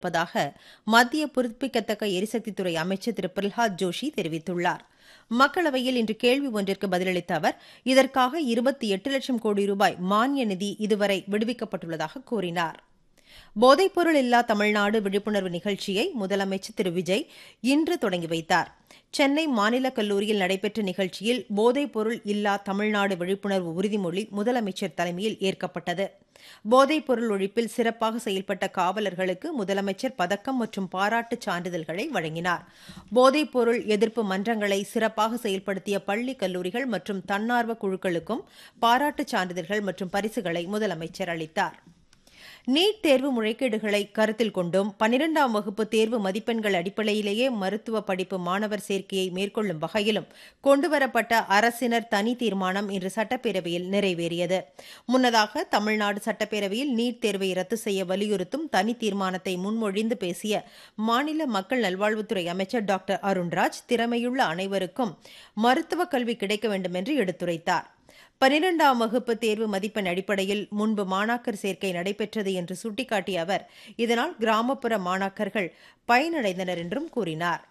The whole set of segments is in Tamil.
இருப்பதாக மத்திய புதுப்பிக்கத்தக்க எரிசக்தித்துறை அமைச்சர் திரு பிரல்ஹாத் ஜோஷி தெரிவித்துள்ளார் மக்களவையில் இன்று கேள்வி ஒன்றிற்கு பதிலளித்த அவர் இதற்காக இருபத்தி எட்டு லட்சம் கோடி ரூபாய் மானிய நிதி இதுவரை விடுவிக்கப்பட்டுள்ளதாக கூறினார் போதைப்பொருள் இல்லா தமிழ்நாடு விழிப்புணர்வு நிகழ்ச்சியை முதலமைச்சர் திரு விஜய் இன்று தொடங்கி வைத்தார் சென்னை மாநில கல்லூரியில் நடைபெற்ற நிகழ்ச்சியில் போதைப்பொருள் இல்லா தமிழ்நாடு விழிப்புணர்வு உறுதிமொழி முதலமைச்சர் தலைமையில் ஏற்கப்பட்டது போதைப்பொருள் ஒழிப்பில் சிறப்பாக செயல்பட்ட காவலர்களுக்கு முதலமைச்சர் பதக்கம் மற்றும் பாராட்டுச் சான்றிதழ்களை வழங்கினார் போதைப்பொருள் எதிர்ப்பு மன்றங்களை சிறப்பாக செயல்படுத்திய பள்ளி கல்லூரிகள் மற்றும் தன்னார்வ குழுக்களுக்கும் பாராட்டுச் சான்றிதழ்கள் மற்றும் பரிசுகளை முதலமைச்சர் அளித்தார் நீட் தேர்வு முறைகேடுகளை கருத்தில் கொண்டும் பனிரெண்டாம் வகுப்பு தேர்வு மதிப்பெண்கள் அடிப்படையிலேயே மருத்துவ படிப்பு மாணவர் சேர்க்கையை மேற்கொள்ளும் வகையிலும் கொண்டுவரப்பட்ட அரசினர் தனி தீர்மானம் இன்று சட்டப்பேரவையில் நிறைவேறியது முன்னதாக தமிழ்நாடு சட்டப்பேரவையில் நீட் தேர்வை ரத்து செய்ய வலியுறுத்தும் தனி தீர்மானத்தை முன்மொழிந்து பேசிய மாநில மக்கள் நல்வாழ்வுத்துறை அமைச்சர் டாக்டர் அருண்ராஜ் திறமையுள்ள அனைவருக்கும் மருத்துவ கல்வி கிடைக்க வேண்டும் என்று எடுத்துரைத்தார் பனிரெண்டாம் வகுப்பு தேர்வு மதிப்பெண் அடிப்படையில் முன்பு மாணாக்கர் சேர்க்கை நடைபெற்றது என்று சுட்டிக்காட்டிய அவர் இதனால் கிராமப்புற மாணாக்கர்கள் பயனடைந்தனர் என்றும் கூறினார்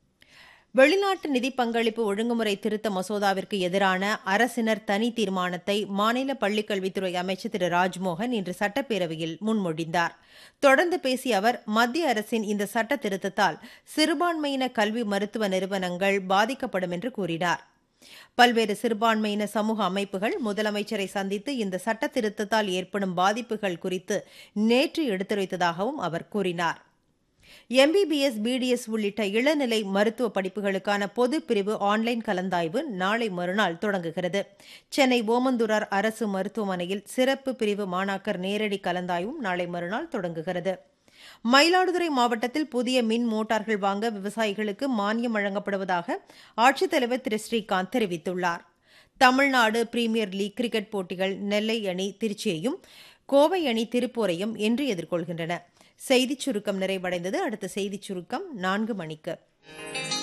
வெளிநாட்டு நிதி பங்களிப்பு ஒழுங்குமுறை திருத்த மசோதாவிற்கு எதிரான அரசினர் தனி தீர்மானத்தை மாநில பள்ளிக்கல்வித்துறை அமைச்சர் திரு ராஜ்மோகன் இன்று சட்டப்பேரவையில் முன்மொழிந்தார் தொடர்ந்து பேசிய அவர் மத்திய அரசின் இந்த சட்ட திருத்தத்தால் சிறுபான்மையின கல்வி மருத்துவ நிறுவனங்கள் பாதிக்கப்படும் என்று கூறினார் பல்வேறு சிறுபான்மையின சமூக அமைப்புகள் முதலமைச்சரை சந்தித்து இந்த சட்ட திருத்தத்தால் ஏற்படும் பாதிப்புகள் குறித்து நேற்று எடுத்துரைத்ததாகவும் அவர் கூறினார் எம்பிபிஎஸ் பிடிஎஸ் உள்ளிட்ட இளநிலை மருத்துவ படிப்புகளுக்கான பொது பிரிவு ஆன்லைன் கலந்தாய்வு நாளை மறுநாள் தொடங்குகிறது சென்னை ஓமந்தூரார் அரசு மருத்துவமனையில் சிறப்பு பிரிவு மாணாக்கர் நேரடி கலந்தாய்வும் நாளை மறுநாள் தொடங்குகிறது மயிலாடுதுறை மாவட்டத்தில் புதிய மின் மோட்டார்கள் வாங்க விவசாயிகளுக்கு மானியம் வழங்கப்படுவதாக ஆட்சித்தலைவர் திரு ஸ்ரீகாந்த் தெரிவித்துள்ளார் தமிழ்நாடு பிரீமியர் லீக் கிரிக்கெட் போட்டிகள் நெல்லை அணி திருச்சியையும் கோவை அணி திருப்பூரையும் இன்று எதிர்கொள்கின்றன செய்திச் சுருக்கம் நிறைவடைந்தது அடுத்த செய்திச் சுருக்கம் நான்கு மணிக்கு